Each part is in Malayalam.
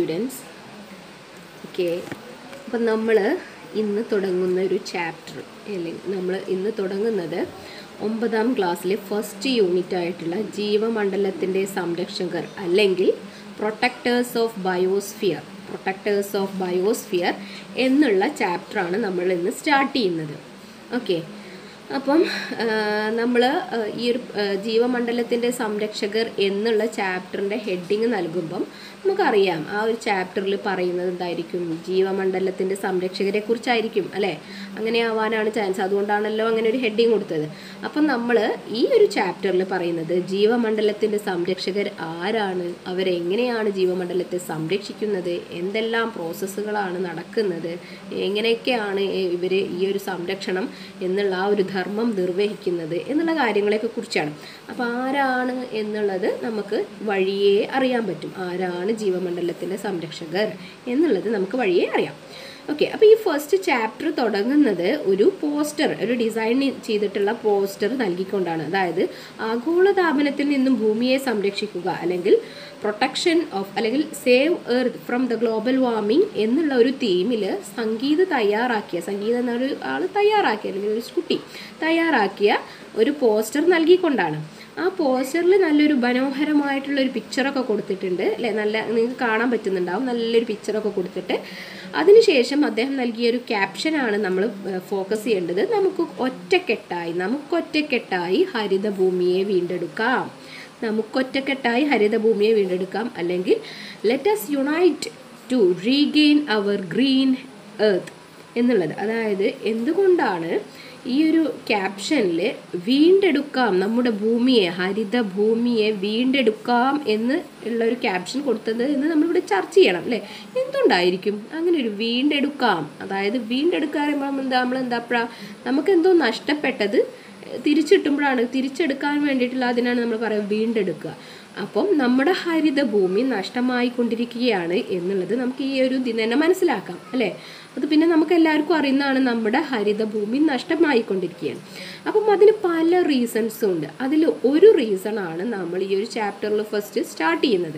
സ്റ്റുഡൻസ് ഓക്കെ അപ്പം നമ്മൾ ഇന്ന് തുടങ്ങുന്ന ഒരു ചാപ്റ്റർ അല്ലെങ്കിൽ നമ്മൾ ഇന്ന് തുടങ്ങുന്നത് ഒമ്പതാം ക്ലാസ്സിലെ ഫസ്റ്റ് യൂണിറ്റ് ആയിട്ടുള്ള ജീവമണ്ഡലത്തിൻ്റെ സംരക്ഷകർ അല്ലെങ്കിൽ protectors of biosphere protectors of biosphere എന്നുള്ള ചാപ്റ്ററാണ് നമ്മൾ ഇന്ന് സ്റ്റാർട്ട് ചെയ്യുന്നത് ഓക്കെ അപ്പം നമ്മൾ ഈ ഒരു ആ, ജീവമണ്ഡലത്തിൻ്റെ സംരക്ഷകർ എന്നുള്ള ചാപ്റ്ററിൻ്റെ ഹെഡിങ് നൽകുമ്പം നമുക്കറിയാം ആ ഒരു ചാപ്റ്ററിൽ പറയുന്നത് എന്തായിരിക്കും ജീവമണ്ഡലത്തിൻ്റെ സംരക്ഷകരെ കുറിച്ചായിരിക്കും അല്ലേ അങ്ങനെ ആവാനാണ് ചാൻസ് അതുകൊണ്ടാണല്ലോ അങ്ങനെ ഒരു ഹെഡിങ് കൊടുത്തത് അപ്പം നമ്മൾ ഈ ഒരു ചാപ്റ്ററിൽ പറയുന്നത് ജീവമണ്ഡലത്തിൻ്റെ സംരക്ഷകർ ആരാണ് അവരെങ്ങനെയാണ് ജീവമണ്ഡലത്തെ സംരക്ഷിക്കുന്നത് എന്തെല്ലാം പ്രോസസ്സുകളാണ് നടക്കുന്നത് എങ്ങനെയൊക്കെയാണ് ഇവർ ഈ ഒരു സംരക്ഷണം എന്നുള്ള ആ ഒരു ധർമ്മം നിർവഹിക്കുന്നത് എന്നുള്ള കാര്യങ്ങളെയൊക്കെ കുറിച്ചാണ് അപ്പോൾ ആരാണ് എന്നുള്ളത് നമുക്ക് വഴിയേ അറിയാൻ പറ്റും ആരാണ് ജീവമണ്ഡലത്തിൻ്റെ സംരക്ഷകർ എന്നുള്ളത് നമുക്ക് വഴിയേ അറിയാം ഓക്കെ അപ്പോൾ ഈ ഫസ്റ്റ് ചാപ്റ്റർ തുടങ്ങുന്നത് ഒരു പോസ്റ്റർ ഒരു ഡിസൈൻ ചെയ്തിട്ടുള്ള പോസ്റ്റർ നൽകിക്കൊണ്ടാണ് അതായത് ആഗോളതാപനത്തിൽ നിന്നും ഭൂമിയെ സംരക്ഷിക്കുക അല്ലെങ്കിൽ പ്രൊട്ടക്ഷൻ ഓഫ് അല്ലെങ്കിൽ save earth from the global warming എന്നുള്ള ഒരു തീമിൽ സംഗീത തയ്യാറാക്കിയ സംഗീത എന്നൊരു ആൾ തയ്യാറാക്കിയ അല്ലെങ്കിൽ ഒരു കുട്ടി തയ്യാറാക്കിയ ഒരു പോസ്റ്റർ നൽകിക്കൊണ്ടാണ് ആ പോസ്റ്ററിൽ നല്ലൊരു മനോഹരമായിട്ടുള്ള ഒരു പിക്ചറൊക്കെ കൊടുത്തിട്ടുണ്ട് അല്ലേ നല്ല നിങ്ങൾക്ക് കാണാൻ പറ്റുന്നുണ്ടാവും നല്ലൊരു പിക്ചറൊക്കെ കൊടുത്തിട്ട് അതിനുശേഷം അദ്ദേഹം നൽകിയ ഒരു ക്യാപ്ഷനാണ് നമ്മൾ ഫോക്കസ് ചെയ്യേണ്ടത് നമുക്ക് ഒറ്റക്കെട്ടായി നമുക്കൊറ്റക്കെട്ടായി ഹരിതഭൂമിയെ വീണ്ടെടുക്കാം നമുക്കൊറ്റക്കെട്ടായി ഹരിതഭൂമിയെ വീണ്ടെടുക്കാം അല്ലെങ്കിൽ let us unite to regain our green earth എന്നുള്ളത് അതായത് എന്തുകൊണ്ടാണ് ഈ ഒരു ക്യാപ്ഷനിൽ വീണ്ടെടുക്കാം നമ്മുടെ ഭൂമിയെ ഹരിത ഭൂമിയെ വീണ്ടെടുക്കാം എന്ന് ഉള്ള ഒരു ക്യാപ്ഷൻ കൊടുത്തത് എന്ന് നമ്മളിവിടെ ചർച്ച ചെയ്യണം അല്ലേ എന്തുകൊണ്ടായിരിക്കും അങ്ങനെ ഒരു വീണ്ടെടുക്കാം അതായത് വീണ്ടെടുക്കുക പറയുമ്പോൾ എന്താ നമ്മൾ എന്താ നമുക്ക് എന്തോ നഷ്ടപ്പെട്ടത് തിരിച്ചിട്ടുമ്പോഴാണ് തിരിച്ചെടുക്കാൻ വേണ്ടിയിട്ടുള്ള അതിനാണ് നമ്മൾ പറയുക വീണ്ടെടുക്കുക അപ്പം നമ്മുടെ ഹരിതഭൂമി നഷ്ടമായിക്കൊണ്ടിരിക്കുകയാണ് എന്നുള്ളത് നമുക്ക് ഈ ഒരു ഇതിൽ തന്നെ മനസ്സിലാക്കാം അല്ലേ അത് പിന്നെ നമുക്ക് എല്ലാവർക്കും അറിയുന്നതാണ് നമ്മുടെ ഹരിതഭൂമി നഷ്ടമായിക്കൊണ്ടിരിക്കുകയാണ് അപ്പം അതിന് പല റീസൺസും ഉണ്ട് അതിൽ ഒരു റീസൺ ആണ് നമ്മൾ ഈ ഒരു ചാപ്റ്ററിൽ ഫസ്റ്റ് സ്റ്റാർട്ട് ചെയ്യുന്നത്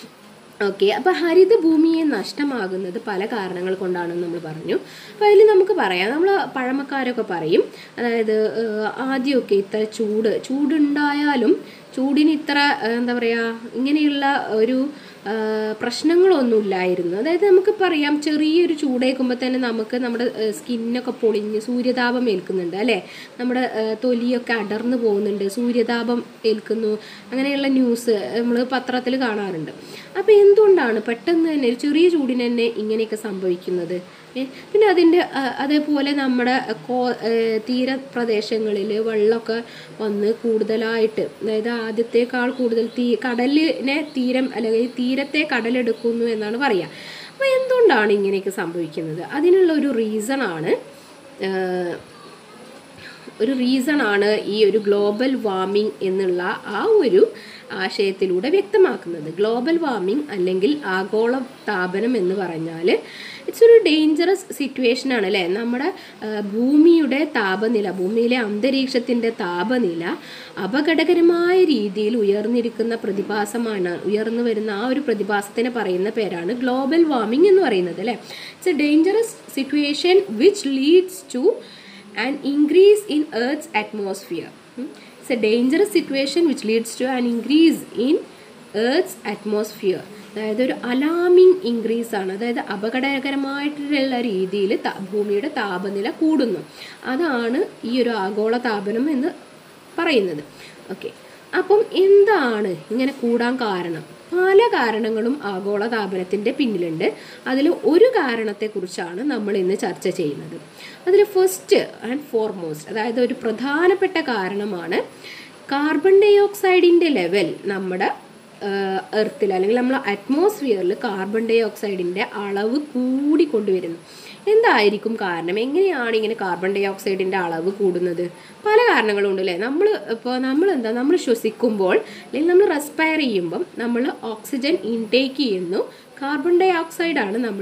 ഓക്കെ അപ്പോൾ ഹരിതഭൂമിയെ നഷ്ടമാകുന്നത് പല കാരണങ്ങൾ കൊണ്ടാണെന്ന് നമ്മൾ പറഞ്ഞു അപ്പോൾ അതിൽ നമുക്ക് പറയാം നമ്മൾ പഴമക്കാരൊക്കെ പറയും അതായത് ഏഹ്, ആദ്യമൊക്കെ ഇത്ര ചൂട് ചൂടുണ്ടായാലും ചൂടിന് ഇത്ര ഏഹ്, എന്താ പറയുക ഇങ്ങനെയുള്ള ഒരു ഏഹ്, പ്രശ്നങ്ങളൊന്നുമില്ലായിരുന്നു അതായത് നമുക്ക് പറയാം ചെറിയൊരു ചൂടേക്കുമ്പോൾ തന്നെ നമുക്ക് നമ്മുടെ സ്കിന്നൊക്കെ പൊളിഞ്ഞ് സൂര്യതാപം ഏൽക്കുന്നുണ്ട് അല്ലേ നമ്മുടെ ഏഹ്, തൊലിയൊക്കെ അടർന്നു പോകുന്നുണ്ട് സൂര്യതാപം ഏൽക്കുന്നു അങ്ങനെയുള്ള ന്യൂസ് നമ്മൾ പത്രത്തിൽ കാണാറുണ്ട് അപ്പോൾ എന്തുകൊണ്ടാണ് പെട്ടെന്ന് തന്നെ ഒരു ചെറിയ ചൂടിന് തന്നെ ഇങ്ങനെയൊക്കെ സംഭവിക്കുന്നത് ഏ, പിന്നെ അതിൻ്റെ ആ, അതേപോലെ നമ്മുടെ കോ ഏ, തീരപ്രദേശങ്ങളിൽ വെള്ളമൊക്കെ വന്ന് കൂടുതലായിട്ട് അതായത് ആദ്യത്തേക്കാൾ കൂടുതൽ തീ കടലിനെ തീരം അല്ലെങ്കിൽ തീരത്തെ കടലെടുക്കുന്നു എന്നാണ് പറയുക അപ്പോൾ എന്തുകൊണ്ടാണ് ഇങ്ങനെയൊക്കെ സംഭവിക്കുന്നത് അതിനുള്ള ഒരു റീസണാണ് ഒരു റീസൺ ആണ് ഈ ഒരു ഗ്ലോബൽ വാർമിംഗ് എന്നുള്ള ആ ഒരു ആശയത്തിലൂടെ വ്യക്തമാക്കുന്നത് ഗ്ലോബൽ വാർമിംഗ് അല്ലെങ്കിൽ ആഗോള താപനം എന്ന് പറഞ്ഞാൽ ഇറ്റ്സ് ഒരു ഡേഞ്ചറസ് സിറ്റുവേഷൻ ആണ് അല്ലേ നമ്മുടെ ആ, ഭൂമിയുടെ താപനില ഭൂമിയിലെ അന്തരീക്ഷത്തിൻ്റെ താപനില അപകടകരമായ രീതിയിൽ ഉയർന്നിരിക്കുന്ന പ്രതിഭാസമാണ് ഉയർന്നു വരുന്ന ആ ഒരു പ്രതിഭാസത്തിനെ പറയുന്ന പേരാണ് ഗ്ലോബൽ വാർമിംഗ് എന്ന് പറയുന്നത് അല്ലേ it's a dangerous situation which leads to an increase in Earth's atmosphere. Hmm? It's a dangerous situation which leads to an increase in Earth's atmosphere. അതായത് ഒരു അലാമിങ് ഇൻക്രീസ് ആണ് അതായത് അപകടകരമായിട്ടുള്ള രീതിയിൽ ഭൂമിയുടെ താപനില കൂടുന്നു അതാണ് ഈ ഒരു ആഗോള താപനം എന്ന് പറയുന്നത് ഓക്കെ അപ്പം എന്താണ് ഇങ്ങനെ കൂടാൻ കാരണം പല കാരണങ്ങളും ആഗോള താപനത്തിൻ്റെ പിന്നിലുണ്ട് അതിൽ ഒരു കാരണത്തെക്കുറിച്ചാണ് നമ്മൾ ഇന്ന് ചർച്ച ചെയ്യുന്നത് അതിൽ ഫസ്റ്റ് ആൻഡ് ഫോർമോസ്റ്റ് അതായത് ഒരു പ്രധാനപ്പെട്ട കാരണമാണ് കാർബൺ ഡൈ ഓക്സൈഡിൻ്റെ ലെവൽ നമ്മുടെ എർത്തിൽ അല്ലെങ്കിൽ നമ്മൾ അറ്റ്മോസ്ഫിയറിൽ കാർബൺ ഡൈ ഓക്സൈഡിൻ്റെ അളവ് കൂടിക്കൊണ്ടുവരുന്നു എന്തായിരിക്കും കാരണം എങ്ങനെയാണ് ഇങ്ങനെ കാർബൺ ഡൈ ഓക്സൈഡിൻ്റെ അളവ് കൂടുന്നത് പല കാരണങ്ങളും ഉണ്ട് അല്ലേ നമ്മൾ ഇപ്പോൾ നമ്മൾ എന്താ നമ്മൾ ശ്വസിക്കുമ്പോൾ അല്ലെങ്കിൽ നമ്മൾ റെസ്പയർ ചെയ്യുമ്പം നമ്മൾ ഓക്സിജൻ ഇൻടേക്ക് ചെയ്യുന്നു കാർബൺ ഡൈ ഓക്സൈഡാണ് നമ്മൾ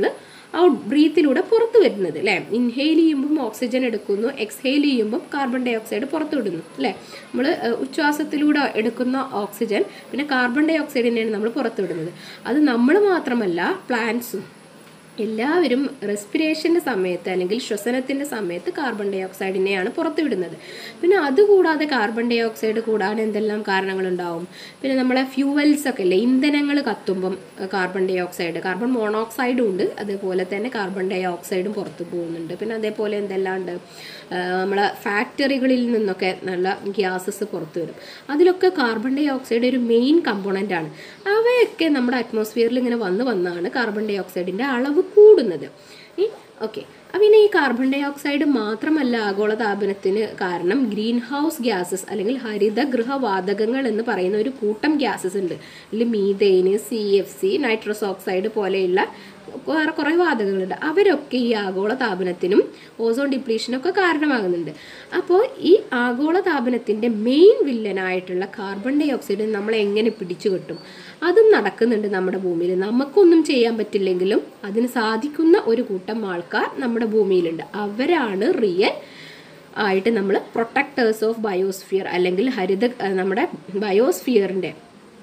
ഔട്ട് ബ്രീത്തിലൂടെ പുറത്തു വരുന്നത് അല്ലേ ഇൻഹെയിൽ ചെയ്യുമ്പം ഓക്സിജൻ എടുക്കുന്നു എക്സ്ഹെയിൽ ചെയ്യുമ്പം കാർബൺ ഡൈ ഓക്സൈഡ് പുറത്തു വിടുന്നു അല്ലേ നമ്മൾ ഉച്ഛ്വാസത്തിലൂടെ എടുക്കുന്ന ഓക്സിജൻ പിന്നെ കാർബൺ ഡൈ ഓക്സൈഡിനെയാണ് നമ്മൾ പുറത്തു വിടുന്നത് അത് നമ്മൾ മാത്രമല്ല പ്ലാന്റ്സും എല്ലാവരും റെസ്പിറേഷൻ്റെ സമയത്ത് അല്ലെങ്കിൽ ശ്വസനത്തിൻ്റെ സമയത്ത് കാർബൺ ഡൈ ഓക്സൈഡിനെയാണ് പുറത്തുവിടുന്നത് പിന്നെ അതുകൂടാതെ കാർബൺ ഡൈ ഓക്സൈഡ് കൂടാൻ എന്തെല്ലാം കാരണങ്ങളുണ്ടാവും പിന്നെ നമ്മളെ ഫ്യൂവൽസ് ഒക്കെ അല്ലേ ഇന്ധനങ്ങൾ കത്തുമ്പം കാർബൺ ഡൈ ഓക്സൈഡ് കാർബൺ മോണോക്സൈഡും ഉണ്ട് അതേപോലെ തന്നെ കാർബൺ ഡൈ ഓക്സൈഡും പുറത്തു പോകുന്നുണ്ട് പിന്നെ അതേപോലെ എന്തെല്ലാം ഉണ്ട് നമ്മളെ ഫാക്ടറികളിൽ നിന്നൊക്കെ നല്ല ഗ്യാസസ് പുറത്തു വരും അതിലൊക്കെ കാർബൺ ഡൈ ഓക്സൈഡ് ഒരു മെയിൻ കമ്പോണൻ്റ് ആണ് അവയൊക്കെ നമ്മുടെ അറ്റ്മോസ്ഫിയറിൽ ഇങ്ങനെ വന്ന് വന്നാണ് കാർബൺ ഡൈ ഓക്സൈഡിൻ്റെ അളവ് കൂടുന്നത് ഈ ഓക്കെ പിന്നെ ഈ കാർബൺ ഡൈ ഓക്സൈഡ് മാത്രമല്ല ആഗോളതാപനത്തിന് കാരണം ഗ്രീൻ ഹൗസ് ഗ്യാസസ് അല്ലെങ്കിൽ ഹരിത ഗൃഹവാതകങ്ങൾ എന്ന് പറയുന്ന ഒരു കൂട്ടം ഗ്യാസസ് ഉണ്ട് ഇതിൽ methane C F C nitrous oxide പോലെയുള്ള വേറെ കുറേ വാതകങ്ങളുണ്ട് അവരൊക്കെ ഈ ആഗോള താപനത്തിനും ഓസോൺ ഡിപ്ലീഷനൊക്കെ കാരണമാകുന്നുണ്ട് അപ്പോൾ ഈ ആഗോള താപനത്തിൻ്റെ മെയിൻ വില്ലനായിട്ടുള്ള കാർബൺ ഡൈ ഓക്സൈഡ് നമ്മൾ എങ്ങനെ പിടിച്ചു കിട്ടും അതും നടക്കുന്നുണ്ട് നമ്മുടെ ഭൂമിയിൽ നമുക്കൊന്നും ചെയ്യാൻ പറ്റില്ലെങ്കിലും അതിന് സാധിക്കുന്ന ഒരു കൂട്ടം ആൾക്കാർ നമ്മുടെ ഭൂമിയിലുണ്ട് അവരാണ് റിയൽ ആയിട്ട് നമ്മൾ പ്രൊട്ടക്ടേഴ്സ് ഓഫ് ബയോസ്ഫിയർ അല്ലെങ്കിൽ ഹരിത നമ്മുടെ ബയോസ്ഫിയറിൻ്റെ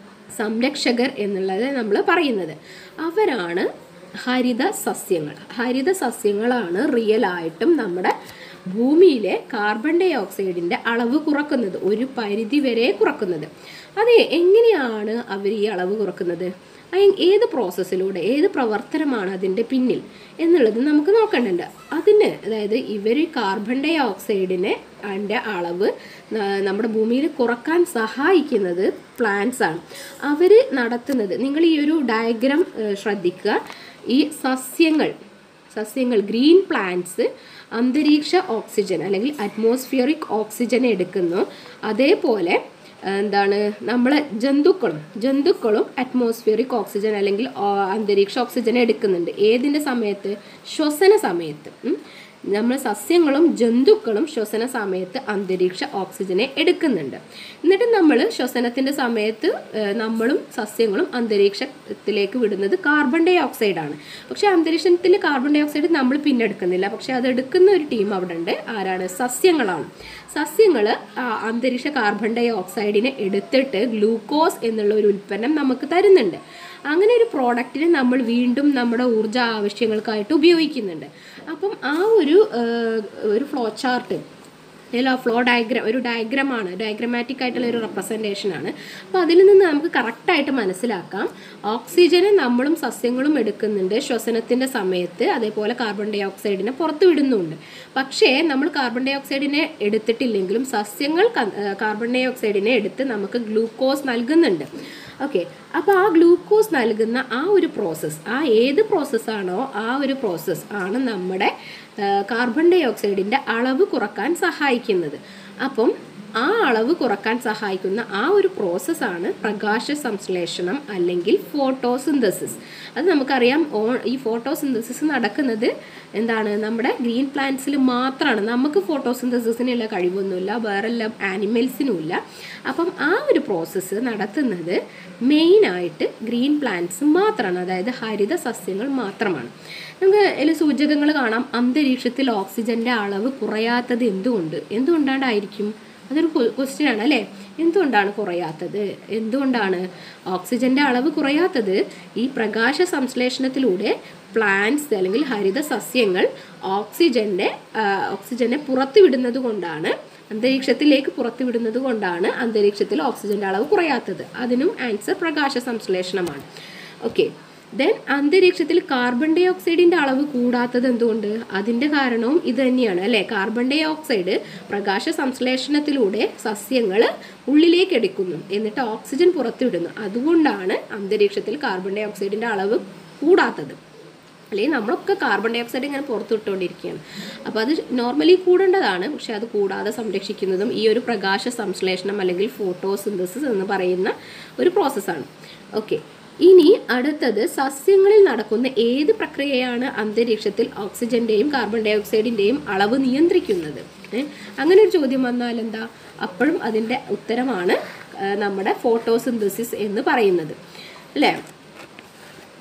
സംരക്ഷകർ എന്നുള്ളത് നമ്മൾ പറയുന്നത് അവരാണ് ഹരിത സസ്യങ്ങൾ ഹരിത സസ്യങ്ങളാണ് റിയൽ ആയിട്ടും നമ്മുടെ ഭൂമിയിലെ കാർബൺ ഡൈ ഓക്സൈഡിൻ്റെ അളവ് കുറക്കുന്നത് ഒരു പരിധി വരെ കുറക്കുന്നത് അത് എങ്ങനെയാണ് അവർ ഈ അളവ് കുറക്കുന്നത് ഏത് പ്രോസസ്സിലൂടെ ഏത് പ്രവർത്തനമാണ് അതിൻ്റെ പിന്നിൽ എന്നുള്ളത് നമുക്ക് നോക്കേണ്ടതുണ്ട് അതിന് അതായത് ഇവർ കാർബൺ ഡൈ ഓക്സൈഡിനെ അതിൻ്റെ അളവ് നമ്മുടെ ഭൂമിയിൽ കുറക്കാൻ സഹായിക്കുന്നത് പ്ലാന്റ്സ് ആണ് അവർ നടത്തുന്നത് നിങ്ങൾ ഈ ഒരു ഡയഗ്രാം ശ്രദ്ധിക്കുക ഈ സസ്യങ്ങൾ സസ്യങ്ങൾ ഗ്രീൻ പ്ലാന്റ്സ് അന്തരീക്ഷ ഓക്സിജൻ അല്ലെങ്കിൽ അറ്റ്മോസ്ഫിയറിക് ഓക്സിജൻ എടുക്കുന്നു അതേപോലെ എന്താണ് നമ്മളെ ജന്തുക്കളും ജന്തുക്കളും അറ്റ്മോസ്ഫിയറിക് ഓക്സിജൻ അല്ലെങ്കിൽ അന്തരീക്ഷ ഓക്സിജൻ എടുക്കുന്നുണ്ട് ഏതിൻ്റെ സമയത്ത് ശ്വസന സമയത്ത് നമ്മൾ സസ്യങ്ങളും ജന്തുക്കളും ശ്വസന സമയത്ത് അന്തരീക്ഷ ഓക്സിജനെ എടുക്കുന്നുണ്ട് എന്നിട്ട് നമ്മൾ ശ്വസനത്തിൻ്റെ സമയത്ത് നമ്മളും സസ്യങ്ങളും അന്തരീക്ഷത്തിലേക്ക് വിടുന്നത് കാർബൺ ഡൈ ഓക്സൈഡാണ് പക്ഷേ അന്തരീക്ഷത്തിൽ കാർബൺ ഡൈ ഓക്സൈഡ് നമ്മൾ പിന്നെ എടുക്കുന്നില്ല പക്ഷേ അത് എടുക്കുന്ന ഒരു ടീം അവിടെ ഉണ്ട് ആരാണ് സസ്യങ്ങളാണ് സസ്യങ്ങൾ അന്തരീക്ഷ കാർബൺ ഡൈ ഓക്സൈഡിനെ എടുത്തിട്ട് ഗ്ലൂക്കോസ് എന്നുള്ള ഒരു ഉൽപ്പന്നം നമുക്ക് തരുന്നുണ്ട് അങ്ങനെ ഒരു പ്രോഡക്റ്റിനെ നമ്മൾ വീണ്ടും നമ്മുടെ ഊർജ്ജ ആവശ്യങ്ങൾക്കായിട്ട് ഉപയോഗിക്കുന്നുണ്ട് അപ്പം ആ ഒരു ഒരു ഫ്ലോ ചാർട്ട് അല്ലെങ്കിൽ ആ ഫ്ലോ ഡയഗ്രാം ഒരു ഡയഗ്രമാണ് ഡയഗ്രമാറ്റിക് ആയിട്ടുള്ള ഒരു റെപ്രസെൻറ്റേഷൻ ആണ് അപ്പോൾ അതിൽ നിന്ന് നമുക്ക് കറക്റ്റായിട്ട് മനസ്സിലാക്കാം ഓക്സിജനെ നമ്മളും സസ്യങ്ങളും എടുക്കുന്നുണ്ട് ശ്വസനത്തിൻ്റെ സമയത്ത് അതേപോലെ കാർബൺ ഡൈ ഓക്സൈഡിനെ പുറത്തു വിടുന്നുണ്ട് പക്ഷേ നമ്മൾ കാർബൺ ഡൈ ഓക്സൈഡിനെ എടുത്തിട്ടില്ലെങ്കിലും സസ്യങ്ങൾ കാർബൺ ഡൈ ഓക്സൈഡിനെ എടുത്ത് നമുക്ക് ഗ്ലൂക്കോസ് നൽകുന്നുണ്ട് ഓക്കെ അപ്പോൾ ആ ഗ്ലൂക്കോസ് നൽകുന്ന ആ ഒരു പ്രോസസ്സ് ആ ഏത് പ്രോസസ്സാണോ ആ ഒരു പ്രോസസ്സ് ആണ് നമ്മുടെ കാർബൺ ഡൈ ഓക്സൈഡിൻ്റെ അളവ് കുറക്കാൻ സഹായിക്കുന്നത് അപ്പം ആ അളവ് കുറക്കാൻ സഹായിക്കുന്ന ആ ഒരു പ്രോസസ്സാണ് പ്രകാശ സംശ്ലേഷണം അല്ലെങ്കിൽ ഫോട്ടോസിന്തസിസ് അത് നമുക്കറിയാം ഓ ഈ ഫോട്ടോസിന്തസിസ് നടക്കുന്നത് എന്താണ് നമ്മുടെ ഗ്രീൻ പ്ലാന്റ്സിൽ മാത്രമാണ് നമുക്ക് ഫോട്ടോസിന്തസിസിനുള്ള കഴിവൊന്നുമില്ല വേറെല്ലാം ആനിമൽസിനുമില്ല അപ്പം ആ ഒരു പ്രോസസ്സ് നടത്തുന്നത് മെയിനായിട്ട് ഗ്രീൻ പ്ലാന്റ്സ് മാത്രമാണ് അതായത് ഹരിത സസ്യങ്ങൾ മാത്രമാണ് നമുക്ക് അതിൽ സൂചകങ്ങൾ കാണാം അന്തരീക്ഷത്തിൽ ഓക്സിജൻ്റെ അളവ് കുറയാത്തത് എന്തുകൊണ്ട് എന്തുകൊണ്ടാണ്ടായിരിക്കും അതൊരു ക്വസ്റ്റ്യൻ ആണ് അല്ലേ എന്തുകൊണ്ടാണ് കുറയാത്തത് എന്തുകൊണ്ടാണ് ഓക്സിജൻ്റെ അളവ് കുറയാത്തത് ഈ പ്രകാശ സംശ്ലേഷണത്തിലൂടെ പ്ലാന്റ്സ് അല്ലെങ്കിൽ ഹരിത സസ്യങ്ങൾ ഓക്സിജൻ്റെ ഓക്സിജനെ പുറത്തുവിടുന്നത് കൊണ്ടാണ് അന്തരീക്ഷത്തിലേക്ക് പുറത്തുവിടുന്നത് കൊണ്ടാണ് അന്തരീക്ഷത്തിൽ ഓക്സിജൻ്റെ അളവ് കുറയാത്തത് അതിനും ആൻസർ പ്രകാശ സംശ്ലേഷണമാണ് ഓക്കെ ദെൻ അന്തരീക്ഷത്തിൽ കാർബൺ ഡൈ ഓക്സൈഡിൻ്റെ അളവ് കൂടാത്തത് എന്തുകൊണ്ട് അതിൻ്റെ കാരണവും ഇത് തന്നെയാണ് അല്ലേ കാർബൺ ഡൈ ഓക്സൈഡ് പ്രകാശ സംശ്ലേഷണത്തിലൂടെ സസ്യങ്ങൾ ഉള്ളിലേക്ക് എടുക്കുന്നു എന്നിട്ട് ഓക്സിജൻ പുറത്തുവിടുന്നു അതുകൊണ്ടാണ് അന്തരീക്ഷത്തിൽ കാർബൺ ഡൈ ഓക്സൈഡിൻ്റെ അളവ് കൂടാത്തത് അല്ലെങ്കിൽ നമ്മളൊക്കെ കാർബൺ ഡൈ ഓക്സൈഡ് ഇങ്ങനെ പുറത്തു വിട്ടുകൊണ്ടിരിക്കുകയാണ് അപ്പോൾ അത് നോർമലി കൂടേണ്ടതാണ് പക്ഷെ അത് കൂടാതെ സംരക്ഷിക്കുന്നതും ഈ ഒരു പ്രകാശ സംശ്ലേഷണം അല്ലെങ്കിൽ ഫോട്ടോസിന്തസിസ് എന്ന് പറയുന്ന ഒരു പ്രോസസ്സാണ് ഓക്കെ ഇനി അടുത്തത് സസ്യങ്ങളിൽ നടക്കുന്ന ഏത് പ്രക്രിയയാണ് അന്തരീക്ഷത്തിൽ ഓക്സിജന്റെയും കാർബൺ ഡൈ ഓക്സൈഡിന്റെയും അളവ് നിയന്ത്രിക്കുന്നത് അങ്ങനെ ഒരു ചോദ്യം വന്നാൽ എന്താ അപ്പോഴും അതിൻ്റെ ഉത്തരമാണ് നമ്മുടെ ഫോട്ടോസിന്തസിസ് എന്ന് പറയുന്നത് അല്ലേ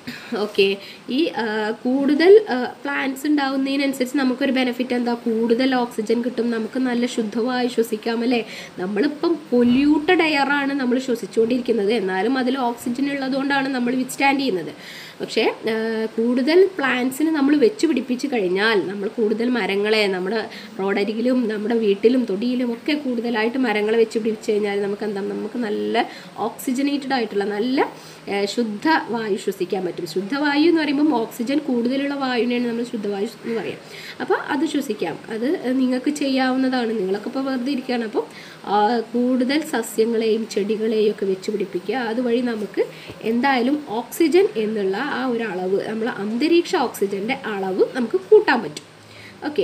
ഓക്കെ ഈ ആ, കൂടുതൽ പ്ലാന്റ്സ് ഉണ്ടാവുന്നതിനനുസരിച്ച് നമുക്കൊരു ബെനിഫിറ്റ് എന്താ കൂടുതൽ ഓക്സിജൻ കിട്ടും നമുക്ക് നല്ല ശുദ്ധമായി ശ്വസിക്കാം അല്ലേ നമ്മളിപ്പം പൊല്യൂട്ടഡ് എയറാണ് നമ്മൾ ശ്വസിച്ചുകൊണ്ടിരിക്കുന്നത് എന്നാലും അതിൽ ഓക്സിജൻ ഉള്ളതുകൊണ്ടാണ് നമ്മൾ വിത്ത്സ്റ്റാൻഡ് ചെയ്യുന്നത് പക്ഷേ ആ, കൂടുതൽ പ്ലാന്റ്സിന് നമ്മൾ വെച്ച് പിടിപ്പിച്ച് കഴിഞ്ഞാൽ നമ്മൾ കൂടുതൽ മരങ്ങളെ നമ്മുടെ റോഡരികിലും നമ്മുടെ വീട്ടിലും തൊടിയിലും ഒക്കെ കൂടുതലായിട്ട് മരങ്ങൾ വെച്ച് പിടിപ്പിച്ച് കഴിഞ്ഞാൽ നമുക്ക് എന്താ നമുക്ക് നല്ല ഓക്സിജനേറ്റഡ് ആയിട്ടുള്ള നല്ല ആ, ശുദ്ധ വായു ശ്വസിക്കാൻ പറ്റും ശുദ്ധവായു എന്ന് പറയുമ്പോൾ ഓക്സിജൻ കൂടുതലുള്ള വായുവിനെയാണ് നമ്മൾ ശുദ്ധവായു എന്ന് പറയാം അപ്പോൾ അത് ശ്വസിക്കാം അത് നിങ്ങൾക്ക് ചെയ്യാവുന്നതാണ് നിങ്ങളൊക്കെ ഇപ്പോൾ വെറുതെ ഇരിക്കുകയാണ് അപ്പോൾ ആ, കൂടുതൽ സസ്യങ്ങളെയും ചെടികളെയും ഒക്കെ വെച്ച് പിടിപ്പിക്കുക അതുവഴി നമുക്ക് എന്തായാലും ഓക്സിജൻ എന്നുള്ള ആ ഒരു അളവ് നമ്മൾ അന്തരീക്ഷ ഓക്സിജൻ്റെ അളവ് നമുക്ക് കൂട്ടാൻ പറ്റും ഓക്കെ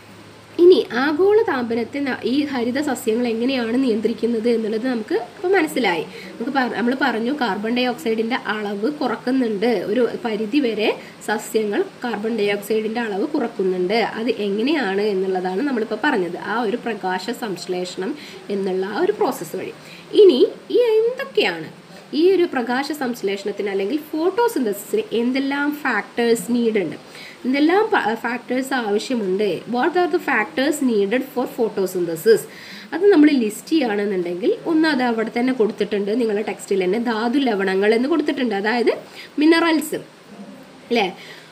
ഇനി ആഗോള താപനത്തെ ന- ഈ ഹരിത സസ്യങ്ങൾ എങ്ങനെയാണ് നിയന്ത്രിക്കുന്നത് എന്നുള്ളത് നമുക്ക് ഇപ്പോൾ മനസ്സിലായി നമുക്ക് നമ്മൾ പറഞ്ഞു കാർബൺ ഡൈ ഓക്സൈഡിൻ്റെ അളവ് കുറക്കുന്നുണ്ട് ഒരു പരിധി വരെ സസ്യങ്ങൾ കാർബൺ ഡൈ ഓക്സൈഡിൻ്റെ അളവ് കുറക്കുന്നുണ്ട് അത് എങ്ങനെയാണ് എന്നുള്ളതാണ് നമ്മളിപ്പോൾ പറഞ്ഞത് ആ ഒരു പ്രകാശ സംശ്ലേഷണം എന്നുള്ള ആ ഒരു പ്രോസസ്സ് വഴി ഇനി ഈ എന്തൊക്കെയാണ് ഈ ഒരു പ്രകാശ സംശ്ലേഷണത്തിന് അല്ലെങ്കിൽ ഫോട്ടോസിന്തസിന് എന്തെല്ലാം ഫാക്ടേഴ്സ് നീഡ് ഉണ്ട് എന്തെല്ലാം ഫാക്ടേഴ്സ് ആവശ്യമുണ്ട് what are the factors needed for photosynthesis അത് നമ്മൾ ലിസ്റ്റ് ചെയ്യുകയാണെന്നുണ്ടെങ്കിൽ ഒന്ന് അത് അവിടെ തന്നെ കൊടുത്തിട്ടുണ്ട് നിങ്ങളുടെ ടെക്സ്റ്റിൽ തന്നെ ധാതു ലവണങ്ങൾ എന്ന് കൊടുത്തിട്ടുണ്ട് അതായത് മിനറൽസ് അല്ലേ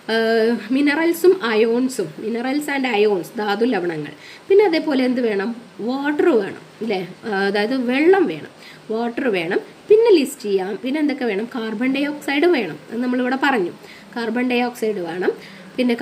മിനറൽസും അയോൺസും മിനറൽസ് ആൻഡ് അയോൺസ് ധാതു ലവണങ്ങൾ പിന്നെ അതേപോലെ എന്ത് വേണം വാട്ടർ വേണം അല്ലേ അതായത് വെള്ളം വേണം വാട്ടർ വേണം പിന്നെ ലിസ്റ്റ് ചെയ്യാം പിന്നെ എന്തൊക്കെ വേണം കാർബൺ ഡൈ ഓക്സൈഡ് വേണം അത് നമ്മളിവിടെ പറഞ്ഞു കാർബൺ ഡൈ ഓക്സൈഡ് വേണം പിന്നെ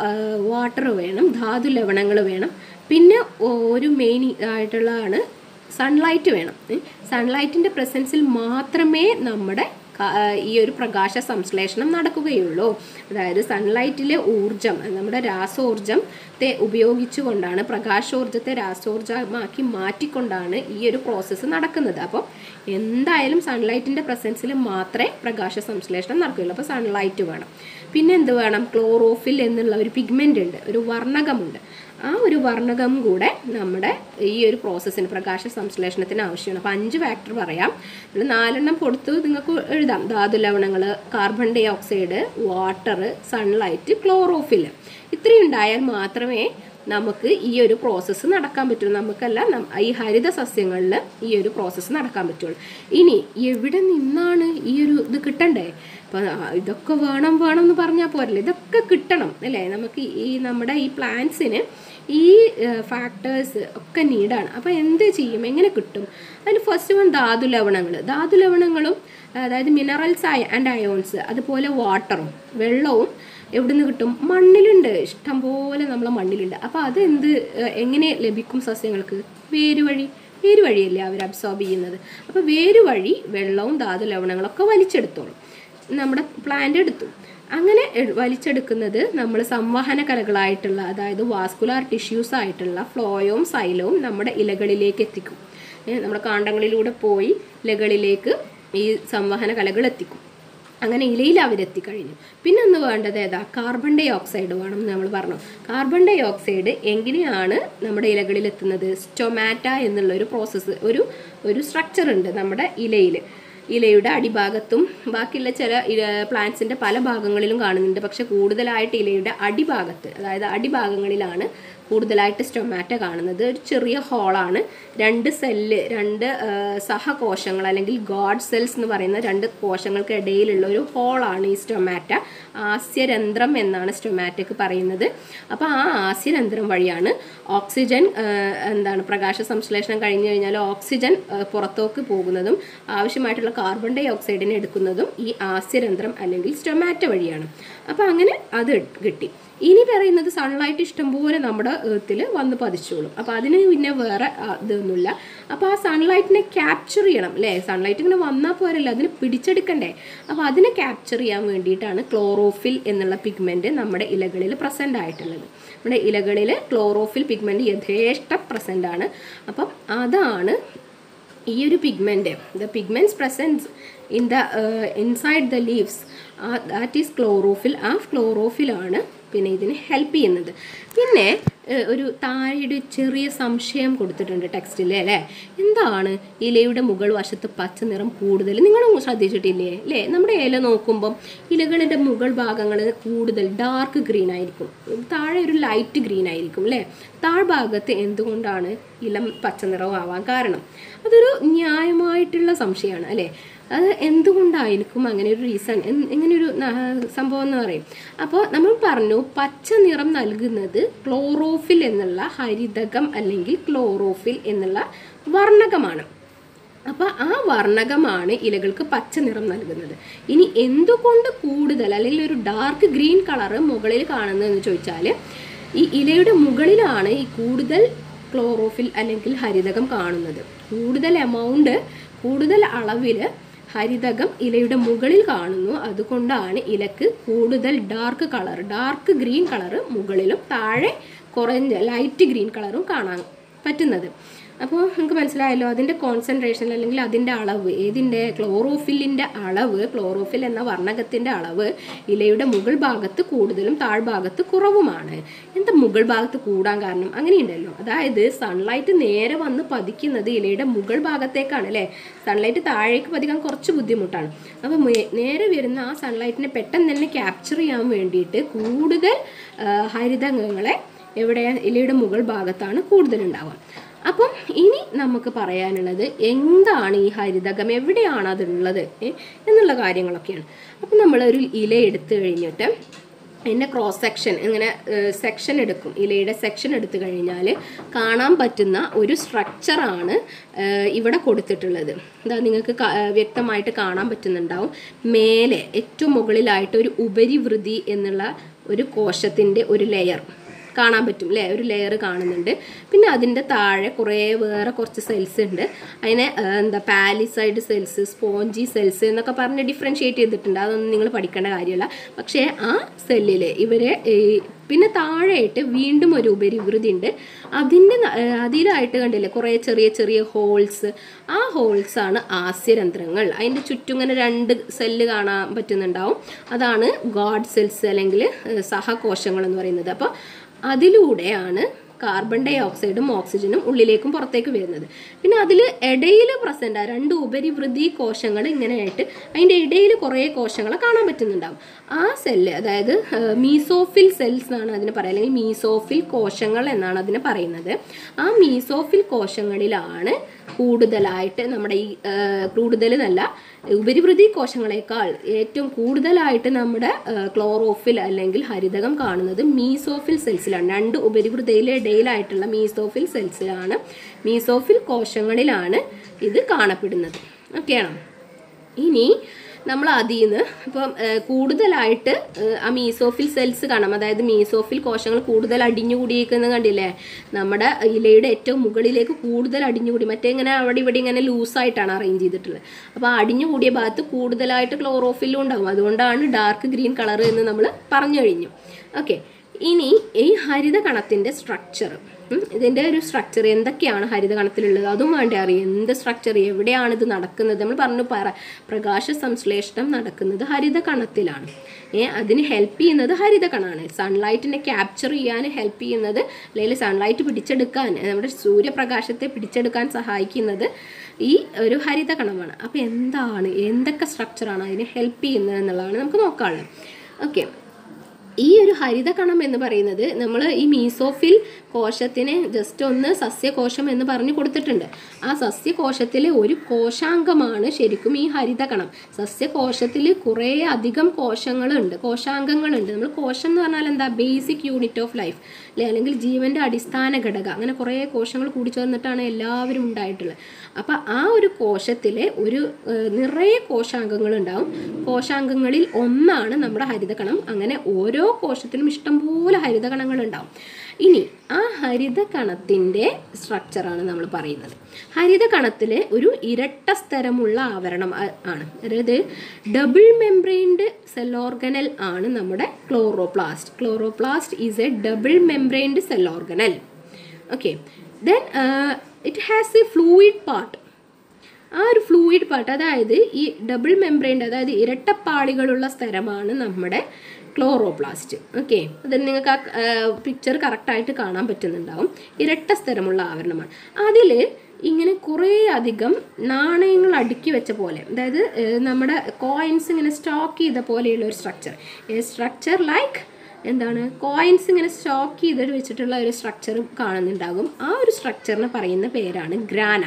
വാട്ടർ വേണം ധാതു ലവണങ്ങൾ വേണം പിന്നെ ഒരു മെയിൻ ആയിട്ടുള്ളതാണ് സൺലൈറ്റ് വേണം സൺലൈറ്റിൻ്റെ പ്രസൻസിൽ മാത്രമേ നമ്മുടെ ക- ആ, ഈ ഒരു പ്രകാശ സംശ്ലേഷണം നടക്കുകയുള്ളൂ അതായത് സൺലൈറ്റിലെ ഊർജം നമ്മുടെ രാസോർജത്തെ ഉപയോഗിച്ചുകൊണ്ടാണ് പ്രകാശോർജത്തെ രാസോർജമാക്കി മാറ്റിക്കൊണ്ടാണ് ഈ ഒരു പ്രോസസ്സ് നടക്കുന്നത് അപ്പോൾ എന്തായാലും സൺലൈറ്റിൻ്റെ പ്രസൻസിൽ മാത്രമേ പ്രകാശ സംശ്ലേഷണം നടക്കുകയുള്ളൂ അപ്പോൾ സൺലൈറ്റ് വേണം പിന്നെ എന്ത് വേണം ക്ലോറോഫിൽ എന്നുള്ള ഒരു പിഗ്മെൻ്റ് ഉണ്ട് ഒരു വർണ്ണകമുണ്ട് ആ ഒരു വർണ്ണകം കൂടെ നമ്മുടെ ഈ ഒരു പ്രോസസ്സിന് പ്രകാശ സംശ്ലേഷണത്തിന് ആവശ്യമാണ് അപ്പോൾ അഞ്ച് ഫാക്ടർ പറയാം ഇതിൽ നാലെണ്ണം കൊടുത്തു നിങ്ങൾക്ക് എഴുതാം ധാതു ലവണങ്ങൾ carbon dioxide water sunlight chlorophyll ഇത്രയും ഉണ്ടായാൽ മാത്രമേ നമുക്ക് ഈ ഒരു പ്രോസസ്സ് നടക്കാൻ പറ്റുള്ളൂ നമുക്കല്ല നം- ഈ ഹരിത സസ്യങ്ങളിൽ ഈ ഒരു പ്രോസസ്സ് നടക്കാൻ പറ്റുള്ളൂ ഇനി എവിടെ നിന്നാണ് ഈ ഒരു ഇത് കിട്ടണ്ടേ ഇപ്പം ഇതൊക്കെ വേണം വേണം എന്ന് പറഞ്ഞാൽ പോരല്ലേ ഇതൊക്കെ കിട്ടണം അല്ലേ നമുക്ക് ഈ നമ്മുടെ ഈ പ്ലാന്റ്സിന് ഈ ഫാക്ടേഴ്സ് ഒക്കെ നീഡാണ് അപ്പോൾ എന്ത് ചെയ്യും എങ്ങനെ കിട്ടും അതിന് ഫസ്റ്റ് വൺ ധാതു ലവണങ്ങൾ ധാതു ലവണങ്ങളും അതായത് മിനറൽസ് ആൻഡ് അയോൺസ് അതുപോലെ വാട്ടറും വെള്ളവും എവിടുന്ന് കിട്ടും മണ്ണിലുണ്ട് ഇഷ്ടം പോലെ നമ്മളെ മണ്ണിലുണ്ട് അപ്പോൾ അത് എന്ത് ഏഹ്, എങ്ങനെ ലഭിക്കും സസ്യങ്ങൾക്ക് വേര് വഴി വേര് വഴിയല്ലേ അവർ അബ്സോർബ് ചെയ്യുന്നത് അപ്പോൾ വേര് വഴി വെള്ളവും ധാതു ലവണങ്ങളൊക്കെ വലിച്ചെടുത്തോളും നമ്മുടെ പ്ലാന്റ് എടുത്തു അങ്ങനെ എ- വലിച്ചെടുക്കുന്നത് നമ്മൾ സംവഹന കലകളായിട്ടുള്ള അതായത് വാസ്കുലാർ ടിഷ്യൂസ് ആയിട്ടുള്ള ഫ്ലോയവും സൈലവും നമ്മുടെ ഇലകളിലേക്ക് എത്തിക്കും ഏ, നമ്മുടെ കാണ്ഡങ്ങളിലൂടെ പോയി ഇലകളിലേക്ക് ഈ സംവഹന കലകൾ എത്തിക്കും അങ്ങനെ ഇലയിൽ അവരെത്തിക്കഴിഞ്ഞു പിന്നെ ഒന്ന് വേണ്ടത് ഏതാ കാർബൺ ഡൈ ഓക്സൈഡ് വേണം എന്ന് നമ്മൾ പറഞ്ഞു കാർബൺ ഡൈ ഓക്സൈഡ് എങ്ങനെയാണ് നമ്മുടെ ഇലകളിൽ എത്തുന്നത് സ്റ്റൊമാറ്റ എന്നുള്ള ഒരു പ്രോസസ്സ് ഒരു ഒരു സ്ട്രക്ചർ ഉണ്ട് നമ്മുടെ ഇലയിൽ ഇലയുടെ അടിഭാഗത്തും ബാക്കിയുള്ള ചില പ്ലാന്റ്സിൻ്റെ പല ഭാഗങ്ങളിലും കാണുന്നുണ്ട് പക്ഷെ കൂടുതലായിട്ട് ഇലയുടെ അടിഭാഗത്ത് അതായത് അടിഭാഗങ്ങളിലാണ് കൂടുതലായിട്ട് സ്റ്റൊമാറ്റ കാണുന്നത് ഒരു ചെറിയ ഹോളാണ് രണ്ട് സെല്ല് രണ്ട് ആ, സഹകോശങ്ങൾ അല്ലെങ്കിൽ ഗോഡ് സെൽസ് എന്ന് പറയുന്ന രണ്ട് കോശങ്ങൾക്ക് ഇടയിലുള്ള ഒരു ഹോളാണ് ഈ സ്റ്റൊമാറ്റ ആസ്യരന്ധ്രം എന്നാണ് സ്റ്റൊമാറ്റയ്ക്ക് പറയുന്നത് അപ്പോൾ ആ ആസ്യരന്ധ്രം വഴിയാണ് ഓക്സിജൻ ആ, എന്താണ് പ്രകാശ സംശ്ലേഷണം കഴിഞ്ഞു കഴിഞ്ഞാൽ ഓക്സിജൻ ആ, പുറത്തേക്ക് പോകുന്നതും ആവശ്യമായിട്ടുള്ള കാർബൺ ഡൈ ഓക്സൈഡിനെ എടുക്കുന്നതും ഈ ആസ്യരന്ധ്രം അല്ലെങ്കിൽ സ്റ്റൊമാറ്റ വഴിയാണ് അപ്പോൾ അങ്ങനെ അത് കിട്ടി ഇനി പറയുന്നത് സൺലൈറ്റ് ഇഷ്ടംപോലെ നമ്മുടെ ഏർത്തിൽ വന്ന് പതിച്ചോളും അപ്പോൾ അതിന് പിന്നെ വേറെ ആ, ഇതൊന്നുമില്ല അപ്പോൾ ആ സൺലൈറ്റിനെ ക്യാപ്ചർ ചെയ്യണം അല്ലേ സൺലൈറ്റ് ഇങ്ങനെ വന്നാൽ പോരല്ലോ അതിനെ പിടിച്ചെടുക്കണ്ടേ അപ്പോൾ അതിനെ ക്യാപ്ചർ ചെയ്യാൻ വേണ്ടിയിട്ടാണ് ക്ലോറോഫിൽ എന്നുള്ള പിഗ്മെൻറ്റ് നമ്മുടെ ഇലകളിൽ പ്രസൻ്റ് ആയിട്ടുള്ളത് നമ്മുടെ ഇലകളിൽ ക്ലോറോഫിൽ പിഗ്മെൻറ്റ് യഥേഷ്ട പ്രസൻ്റ് ആണ് അപ്പം അതാണ് ഈ ഒരു pigment the pigments presence in the inside the leaves that is chlorophyll ആ ക്ലോറോഫിലാണ് പിന്നെ ഇതിന് ഹെൽപ്പ് ചെയ്യുന്നത് പിന്നെ ഏഹ്, ഒരു താഴെ ഒരു ചെറിയ സംശയം കൊടുത്തിട്ടുണ്ട് ടെക്സ്റ്റിൽ അല്ലേ എന്താണ് ഇലയുടെ മുകൾ വശത്ത് പച്ച നിറം കൂടുതൽ നിങ്ങളും ശ്രദ്ധിച്ചിട്ടില്ലേ അല്ലേ നമ്മുടെ ഇല നോക്കുമ്പം ഇലകളുടെ മുകൾ ഭാഗങ്ങൾ കൂടുതൽ ഡാർക്ക് ഗ്രീൻ ആയിരിക്കും താഴെ ഒരു ലൈറ്റ് ഗ്രീൻ ആയിരിക്കും അല്ലേ താഴ്ഭാഗത്ത് എന്തുകൊണ്ടാണ് ഇളം പച്ച നിറമാവാൻ കാരണം അതൊരു ന്യായമായിട്ടുള്ള സംശയമാണ് അല്ലേ അത് എന്തുകൊണ്ടായിരിക്കും അങ്ങനെ ഒരു റീസൺ ഇങ്ങനെ ഒരു സംഭവം എന്ന് പറയും അപ്പോൾ നമ്മൾ പറഞ്ഞു പച്ച നിറം നൽകുന്നത് ക്ലോറോഫിൽ എന്നുള്ള ഹരിതകം അല്ലെങ്കിൽ ക്ലോറോഫിൽ എന്നുള്ള വർണ്ണകമാണ് അപ്പോൾ ആ വർണ്ണകമാണ് ഇലകൾക്ക് പച്ച നിറം നൽകുന്നത് ഇനി എന്തുകൊണ്ട് കൂടുതൽ അല്ലെങ്കിൽ ഒരു ഡാർക്ക് ഗ്രീൻ കളറ് മുകളിൽ കാണുന്നതെന്ന് ചോദിച്ചാൽ ഈ ഇലയുടെ മുകളിലാണ് ഈ കൂടുതൽ ക്ലോറോഫിൽ അല്ലെങ്കിൽ ഹരിതകം കാണുന്നത് കൂടുതൽ എമൗണ്ട് കൂടുതൽ അളവിൽ ഹരിതകം ഇലയുടെ മുകളിൽ കാണുന്നു അതുകൊണ്ടാണ് ഇലക്ക് കൂടുതൽ dark colour dark green colour മുകളിലും താഴെ കുറഞ്ഞ ലൈറ്റ് ഗ്രീൻ കളറും കാണാൻ പറ്റുന്നത് അപ്പോൾ നിങ്ങൾക്ക് മനസ്സിലായല്ലോ അതിൻ്റെ കോൺസെൻട്രേഷൻ അല്ലെങ്കിൽ അതിൻ്റെ അളവ് ഏതിൻ്റെ ക്ലോറോഫില്ലിൻ്റെ അളവ് ക്ലോറോഫിൽ എന്ന വർണ്ണകത്തിൻ്റെ അളവ് ഇലയുടെ മുകൾ ഭാഗത്ത് കൂടുതലും താഴ്ഭാഗത്ത് കുറവുമാണ് എന്താ മുകൾ ഭാഗത്ത് കൂടാൻ കാരണം അങ്ങനെയുണ്ടല്ലോ അതായത് സൺലൈറ്റ് നേരെ വന്ന് പതിക്കുന്നത് ഇലയുടെ മുകൾ ഭാഗത്തേക്കാണ് അല്ലേ സൺലൈറ്റ് താഴേക്ക് പതിക്കാൻ കുറച്ച് ബുദ്ധിമുട്ടാണ് അപ്പോൾ മേ- നേരെ വരുന്ന ആ സൺലൈറ്റിനെ പെട്ടെന്ന് തന്നെ ക്യാപ്ചർ ചെയ്യാൻ വേണ്ടിയിട്ട് കൂടുതൽ ആ, ഹരിതകങ്ങളെ എവിടെ ഇലയുടെ മുകൾ ഭാഗത്താണ് കൂടുതലുണ്ടാവുക അപ്പം ഇനി നമുക്ക് പറയാനുള്ളത് എന്താണ് ഈ ഹരിതകം എവിടെയാണ് അതുള്ളത് ഏ, എന്നുള്ള കാര്യങ്ങളൊക്കെയാണ് അപ്പം നമ്മളൊരു ഇല എടുത്തു കഴിഞ്ഞിട്ട് അതിൻ്റെ ക്രോസ് സെക്ഷൻ ഇങ്ങനെ സെക്ഷൻ എടുക്കും ഇലയുടെ സെക്ഷൻ എടുത്തു കഴിഞ്ഞാൽ കാണാൻ പറ്റുന്ന ഒരു സ്ട്രക്ചറാണ് ഇവിടെ കൊടുത്തിട്ടുള്ളത് എന്താ നിങ്ങൾക്ക് കാ- ഏഹ് വ്യക്തമായിട്ട് കാണാൻ പറ്റുന്നുണ്ടാവും മേലെ ഏറ്റവും മുകളിലായിട്ട് ഒരു ഉപരിവൃതി എന്നുള്ള ഒരു കോശത്തിൻ്റെ ഒരു ലെയർ കാണാൻ പറ്റും അല്ലേ ഒരു ലെയർ കാണുന്നുണ്ട് പിന്നെ അതിൻ്റെ താഴെ കുറേ വേറെ കുറച്ച് സെൽസ് ഉണ്ട് അതിനെ ആ, എന്താ പാലിസൈഡ് സെൽസ് സ്പോഞ്ചി സെൽസ് എന്നൊക്കെ പറഞ്ഞ് ഡിഫറൻഷിയേറ്റ് ചെയ്തിട്ടുണ്ട് അതൊന്നും നിങ്ങൾ പഠിക്കേണ്ട കാര്യമല്ല പക്ഷേ ആ സെല്ലിൽ ഇവരെ ഈ പിന്നെ താഴെയായിട്ട് വീണ്ടും ഒരു ഉപരിവൃതി ഉണ്ട് അതിൻ്റെ ന- ആ, അതിലായിട്ട് കണ്ടില്ലേ കുറേ ചെറിയ ചെറിയ ഹോൾസ് ആ ഹോൾസാണ് ആസ്യരന്ധ്രങ്ങൾ അതിൻ്റെ ചുറ്റും ഇങ്ങനെ രണ്ട് സെല്ല് കാണാൻ പറ്റുന്നുണ്ടാവും അതാണ് ഗോഡ് സെൽസ് അല്ലെങ്കിൽ ഏഹ്, സഹകോശങ്ങൾ എന്ന് പറയുന്നത് അപ്പോൾ അതിലൂടെയാണ് കാർബൺ ഡൈ ഓക്സൈഡും ഓക്സിജനും ഉള്ളിലേക്കും പുറത്തേക്ക് വരുന്നത് പിന്നെ അതിൽ ഇടയിൽ പ്രസൻ്റ് ആ രണ്ട് ഉപരിവൃതി കോശങ്ങൾ ഇങ്ങനെയായിട്ട് അതിൻ്റെ ഇടയിൽ കുറേ കോശങ്ങളെ കാണാൻ പറ്റുന്നുണ്ടാവും ആ സെല്ല് അതായത് മീസോഫിൽ സെൽസ് എന്നാണ് അതിന് പറയുക അല്ലെങ്കിൽ മീസോഫിൽ കോശങ്ങൾ എന്നാണ് അതിനെ പറയുന്നത് ആ മീസോഫിൽ കോശങ്ങളിലാണ് കൂടുതലായിട്ട് നമ്മുടെ ഈ കൂടുതൽ നല്ല ഉപരിവൃതി കോശങ്ങളെക്കാൾ ഏറ്റവും കൂടുതലായിട്ട് നമ്മുടെ ക്ലോറോഫിൽ അല്ലെങ്കിൽ ഹരിതകം കാണുന്നത് മീസോഫിൽ സെൽസിലാണ് രണ്ട് ഉപരിവൃതയിലെ ഇടയിലായിട്ടുള്ള മീസോഫിൽ സെൽസിലാണ് മീസോഫിൽ കോശങ്ങളിലാണ് ഇത് കാണപ്പെടുന്നത് ഓക്കെയാണോ ഇനി നമ്മൾ അതിൽ നിന്ന് ഇപ്പം ഏഹ്, കൂടുതലായിട്ട് ഏഹ്, ആ മീസോഫിൽ സെൽസ് കാണാം അതായത് മീസോഫിൽ കോശങ്ങൾ കൂടുതൽ അടിഞ്ഞുകൂടിയിരിക്കുന്നത് കണ്ടില്ലേ നമ്മുടെ ഇലയുടെ ഏറ്റവും മുകളിലേക്ക് കൂടുതൽ അടിഞ്ഞുകൂടി മറ്റേ ഇങ്ങനെ അവിടെ ഇവിടെ ഇങ്ങനെ ലൂസായിട്ടാണ് അറേഞ്ച് ചെയ്തിട്ടുള്ളത് അപ്പോൾ ആ അടിഞ്ഞുകൂടിയ ഭാഗത്ത് കൂടുതലായിട്ട് ക്ലോറോഫില്ലും ഉണ്ടാവും അതുകൊണ്ടാണ് ഡാർക്ക് ഗ്രീൻ കളർ എന്ന് നമ്മൾ പറഞ്ഞു കഴിഞ്ഞു ഓക്കെ ഇനി ഈ ഹരിത കണത്തിൻ്റെ സ്ട്രക്ചർ ഇതിൻ്റെ ഒരു സ്ട്രക്ചർ എന്തൊക്കെയാണ് ഹരിത കണത്തിലുള്ളത് അതും വേണ്ടേ അറിയാം എന്ത് സ്ട്രക്ചർ എവിടെയാണ് ഇത് നടക്കുന്നത് നമ്മൾ പറഞ്ഞു പറ പ്രകാശ സംശ്ലേഷണം നടക്കുന്നത് ഹരിത കണത്തിലാണ് ഏ അതിന് ഹെൽപ്പ് ചെയ്യുന്നത് ഹരിത കണമാണ് സൺലൈറ്റിനെ ക്യാപ്ചർ ചെയ്യാൻ ഹെൽപ്പ് ചെയ്യുന്നത് അല്ലെങ്കിൽ സൺലൈറ്റ് പിടിച്ചെടുക്കാൻ നമ്മുടെ സൂര്യപ്രകാശത്തെ പിടിച്ചെടുക്കാൻ സഹായിക്കുന്നത് ഈ ഒരു ഹരിത കണമാണ് അപ്പോൾ എന്താണ് എന്തൊക്കെ സ്ട്രക്ചറാണ് അതിനെ ഹെൽപ്പ് ചെയ്യുന്നത് എന്നുള്ളതാണ് നമുക്ക് നോക്കാനുള്ളത് ഓക്കെ ഈ ഒരു ഹരിതകണം എന്ന് പറയുന്നത് നമ്മൾ ഈ മീസോഫിൽ കോശത്തിനെ ജസ്റ്റ് ഒന്ന് സസ്യകോശം എന്ന് പറഞ്ഞു കൊടുത്തിട്ടുണ്ട് ആ സസ്യകോശത്തിലെ ഒരു കോശാംഗമാണ് ശരിക്കും ഈ ഹരിതകണം സസ്യകോശത്തിൽ കുറേ അധികം കോശങ്ങളുണ്ട് കോശാംഗങ്ങളുണ്ട് നമ്മൾ കോശം എന്ന് പറഞ്ഞാൽ എന്താ ബേസിക് യൂണിറ്റ് ഓഫ് ലൈഫ് അല്ലെ അല്ലെങ്കിൽ ജീവന്റെ അടിസ്ഥാന ഘടകം അങ്ങനെ കുറേ കോശങ്ങൾ കൂടിച്ചേർന്നിട്ടാണ് എല്ലാവരും ഉണ്ടായിട്ടുള്ളത് അപ്പം ആ ഒരു കോശത്തിലെ ഒരു ഏഹ്, നിറയെ കോശാംഗങ്ങൾ ഉണ്ടാവും കോശാംഗങ്ങളിൽ ഒന്നാണ് നമ്മുടെ ഹരിതകണം അങ്ങനെ ഓരോ കോശത്തിനും ഇഷ്ടംപോലെ ഹരിതകണങ്ങൾ ഉണ്ടാവും ഇനി ആ ഹരിതകണത്തിൻ്റെ സ്ട്രക്ചറാണ് നമ്മൾ പറയുന്നത് ഹരിതകണത്തിലെ ഒരു ഇരട്ട സ്തരമുള്ള ആവരണം ആ- ആണ് അതായത് ഡബിൾ മെംബ്രെയിൻഡ് സെൽ ഓർഗനൽ ആണ് നമ്മുടെ chloroplast chloroplast is a double membraned cell organelle okay then it has a fluid part ആ ഒരു ഫ്ലൂയിഡ് പാർട്ട് അതായത് ഈ ഡബിൾ മെംബ്രെയിൻ അതായത് ഇരട്ടപ്പാളികളുള്ള സ്ഥലമാണ് നമ്മുടെ ക്ലോറോപ്ലാസ്റ്റ് ഓക്കെ അതിൽ നിങ്ങൾക്ക് ആ പിക്ചർ കറക്റ്റായിട്ട് കാണാൻ പറ്റുന്നുണ്ടാവും ഇരട്ട സ്ഥലമുള്ള ആവരണമാണ് അതിൽ ഇങ്ങനെ കുറേ അധികം നാണയങ്ങൾ അടുക്കി വെച്ച പോലെ അതായത് ഏഹ്, നമ്മുടെ കോയിൻസ് ഇങ്ങനെ സ്റ്റോക്ക് ചെയ്ത പോലെയുള്ള ഒരു സ്ട്രക്ചർ സ്ട്രക്ചർ ലൈക്ക് എന്താണ് കോയിൻസ് ഇങ്ങനെ സ്റ്റോക്ക് ചെയ്തിട്ട് വെച്ചിട്ടുള്ള ഒരു സ്ട്രക്ചർ കാണുന്നുണ്ടാകും ആ ഒരു സ്ട്രക്ചറിന് പറയുന്ന പേരാണ് ഗ്രാന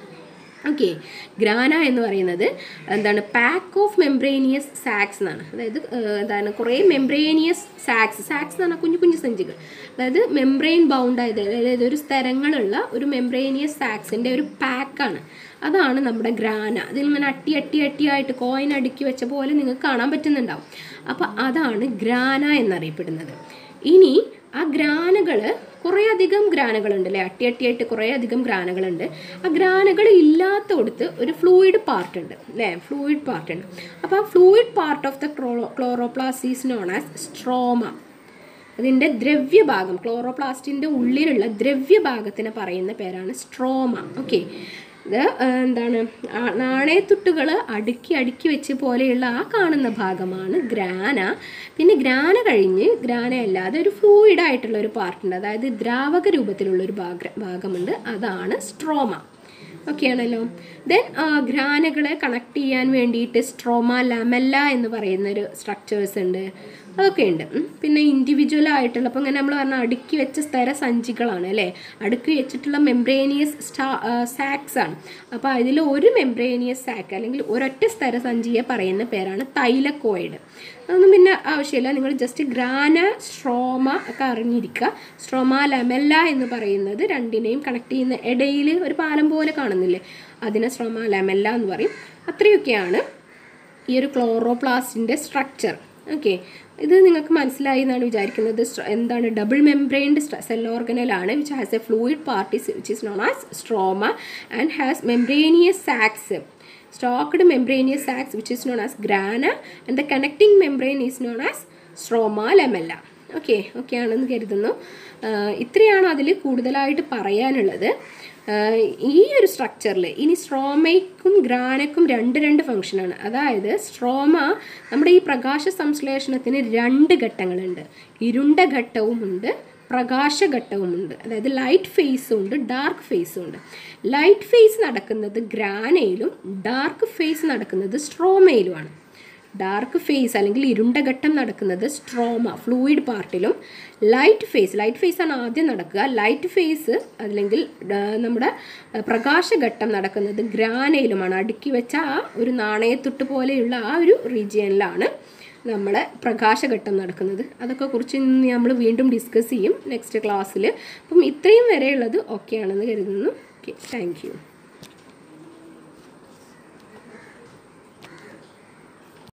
ഓക്കെ ഗ്രാന എന്ന് പറയുന്നത് എന്താണ് പാക്ക് ഓഫ് മെംബ്രേനിയസ് സാക്സ് എന്നാണ് അതായത് ഏഹ്, എന്താണ് കുറേ മെംബ്രേനിയസ് സാക്സ് സാക്സ് എന്ന് പറഞ്ഞാൽ കുഞ്ഞു കുഞ്ഞു സഞ്ചികൾ അതായത് മെംബ്രെയിൻ ബൗണ്ട് ആയത് അതായത് ഒരു സ്ഥലങ്ങളുള്ള ഒരു മെംബ്രേനിയസ് സാക്സിൻ്റെ ഒരു പാക്കാണ് അതാണ് നമ്മുടെ ഗ്രാന അതിൽ ഇങ്ങനെ അട്ടി അട്ടി അട്ടിയായിട്ട് കോയിൻ അടുക്കി വെച്ച പോലെ നിങ്ങൾക്ക് കാണാൻ പറ്റുന്നുണ്ടാവും അപ്പോൾ അതാണ് ഗ്രാന എന്നറിയപ്പെടുന്നത് ഇനി ആ ഗ്രാനകൾ കുറേ അധികം ഗ്രാനകളുണ്ട് അല്ലേ അട്ടി അട്ടിയായിട്ട് കുറേ അധികം ഗ്രാനകളുണ്ട് ആ ഗ്രാനകൾ ഇല്ലാത്തടത്ത് ഒരു ഫ്ലൂയിഡ് പാർട്ട് ഉണ്ട് അല്ലേ ഫ്ലൂയിഡ് പാർട്ട് ഉണ്ട് അപ്പോൾ ആ fluid part of the chloro chloroplast is known as stroma അതിൻ്റെ ദ്രവ്യഭാഗം ക്ലോറോപ്ലാസ്റ്റിൻ്റെ ഉള്ളിലുള്ള ദ്രവ്യഭാഗത്തിന് പറയുന്ന പേരാണ് സ്ട്രോമ ഓക്കെ ഇത് ആ, എന്താണ് ആ, നാണയത്തുട്ടുകൾ അടുക്കി അടുക്കി വെച്ച് പോലെയുള്ള ആ കാണുന്ന ഭാഗമാണ് ഗ്രാന പിന്നെ ഗ്രാന കഴിഞ്ഞ് ഗ്രാന അല്ലാതെ ഒരു ഫ്ലൂയിഡ് ആയിട്ടുള്ള ഒരു പാർട്ടുണ്ട് അതായത് ദ്രാവക രൂപത്തിലുള്ള ഒരു ഭാഗ ഭാഗമുണ്ട് അതാണ് സ്ട്രോമ ഓക്കെ ആണല്ലോ ദെൻ ഗ്രാനകളെ കണക്ട് ചെയ്യാൻ വേണ്ടിയിട്ട് സ്ട്രോമ ലമെല്ല എന്ന് പറയുന്ന ഒരു സ്ട്രക്ചേഴ്സ് ഉണ്ട് അതൊക്കെ ഉണ്ട് ഉം. പിന്നെ ഇൻഡിവിജ്വൽ ആയിട്ടുള്ള അപ്പോൾ ഇങ്ങനെ നമ്മൾ പറഞ്ഞ അടുക്കി വെച്ച സ്ഥല സഞ്ചികളാണ് അല്ലേ അടുക്കി വെച്ചിട്ടുള്ള മെംബ്രേനിയസ് സ്റ്റാ സാക്സ് ആണ് അപ്പോൾ അതിൽ ഒരു മെംബ്രേനിയസ് സാക്ക് അല്ലെങ്കിൽ ഒരൊറ്റ സ്ഥല സഞ്ചിയെ പറയുന്ന പേരാണ് തൈലക്കോയിഡ് അതൊന്നും പിന്നെ ആവശ്യമില്ല നിങ്ങൾ ജസ്റ്റ് ഗ്രാന സ്ട്രോമ ഒക്കെ അറിഞ്ഞിരിക്കുക സ്ട്രോമ ലമെല്ല എന്ന് പറയുന്നത് രണ്ടിനെയും കണക്ട് ചെയ്യുന്ന ഇടയിൽ ഒരു പാലം പോലെ കാണുന്നില്ലേ അതിനെ സ്ട്രോമ ലമെല്ല എന്ന് പറയും അത്രയൊക്കെയാണ് ഈ ഒരു ക്ലോറോപ്ലാസ്റ്റിൻ്റെ സ്ട്രക്ചർ ഓക്കെ ഇത് നിങ്ങൾക്ക് മനസ്സിലായി എന്നാണ് വിചാരിക്കുന്നത് സ്ട്ര- എന്താണ് ഡബിൾ മെംബ്രെയിൻഡ് സെൽ ഓർഗനലാണ് which has a fluid parties which is known as stroma and has membranous sacs stocked membranous sacs which is known as grana and the connecting membrane is known as stroma lamella okay okay ആണെന്ന് കരുതുന്നു ആഹ് ഇത്രയാണ് അതിൽ കൂടുതലായിട്ട് പറയാനുള്ളത് ആഹ് ഈ ഒരു സ്ട്രക്ചറിൽ ഇനി സ്ട്രോമയ്ക്കും ഗ്രാനക്കും രണ്ട് രണ്ട് ഫംഗ്ഷനാണ് അതായത് സ്ട്രോമ നമ്മുടെ ഈ പ്രകാശ സംശ്ലേഷണത്തിന് രണ്ട് ഘട്ടങ്ങളുണ്ട് ഇരുണ്ട ഘട്ടവുമുണ്ട് പ്രകാശഘട്ടവുമുണ്ട് അതായത് ലൈറ്റ് ഫേസും ഉണ്ട് ഡാർക്ക് ഫേസും ഉണ്ട് ലൈറ്റ് ഫേസ് നടക്കുന്നത് ഗ്രാനയിലും ഡാർക്ക് ഫേസ് നടക്കുന്നത് സ്ട്രോമയിലുമാണ് ഡാർക്ക് ഫേസ് അല്ലെങ്കിൽ ഇരുണ്ട ഘട്ടം നടക്കുന്നത് സ്ട്രോമ ഫ്ലൂയിഡ് പാർട്ടിലും ലൈറ്റ് ഫേസ് ലൈറ്റ് ഫേസ് ആണ് ആദ്യം നടക്കുക ലൈറ്റ് ഫേസ് അല്ലെങ്കിൽ ആ, നമ്മുടെ ആ, പ്രകാശഘട്ടം നടക്കുന്നത് ഗ്രാനയിലുമാണ് അടുക്കി വെച്ച ആ ഒരു നാണയത്തുട്ട് പോലെയുള്ള ആ ഒരു റീജിയനിലാണ് നമ്മളെ പ്രകാശഘട്ടം നടക്കുന്നത് അതൊക്കെ കുറിച്ച് ഇന്ന് നമ്മൾ വീണ്ടും ഡിസ്കസ് ചെയ്യും നെക്സ്റ്റ് ക്ലാസ്സിൽ അപ്പം ഇത്രയും വരെയുള്ളത് ഓക്കെ ആണെന്ന് കരുതുന്നു ഓക്കെ താങ്ക് യു